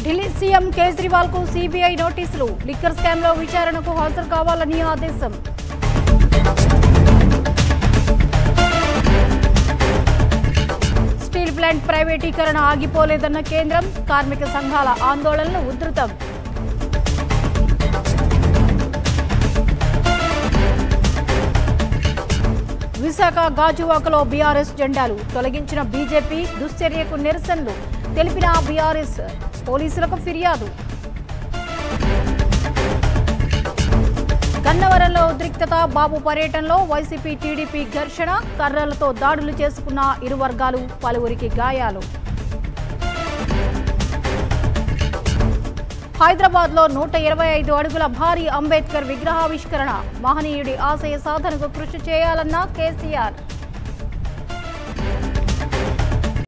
Delhi CM Kejriwal కు CBI నోటీసులు liquor scam లో విచారణకు హాజరు కావాలని ఆదేశం స్టీల్ ప్లాంట్ ప్రైవేటీకరణ ఆగిపోలేదన్న కేంద్రం కార్మిక సంఘాల ఆందోళనలు ఉధృతం విశాఖ గాజువాకలో బీఆర్ఎస్ జెండాలు తొలగించిన బీజేపీ దుశ్చర్యకు నిరసనలు తెలిపిన బీఆర్ఎస్ పోలీసులకు ఫిర్యాదు గన్నవరంలో ఉద్రిక్తత బాబు పర్యటనలో వైసీపీ టీడీపీ ఘర్షణ కర్రలతో దాడులు చేసుకున్న ఇరు వర్గాలు పలువురికి గాయాలు హైదరాబాద్ లో నూట ఇరవై ఐదు అడుగుల భారీ అంబేద్కర్ విగ్రహావిష్కరణ మహనీయుడి ఆశయ సాధనకు కృషి చేయాలన్న కేసీఆర్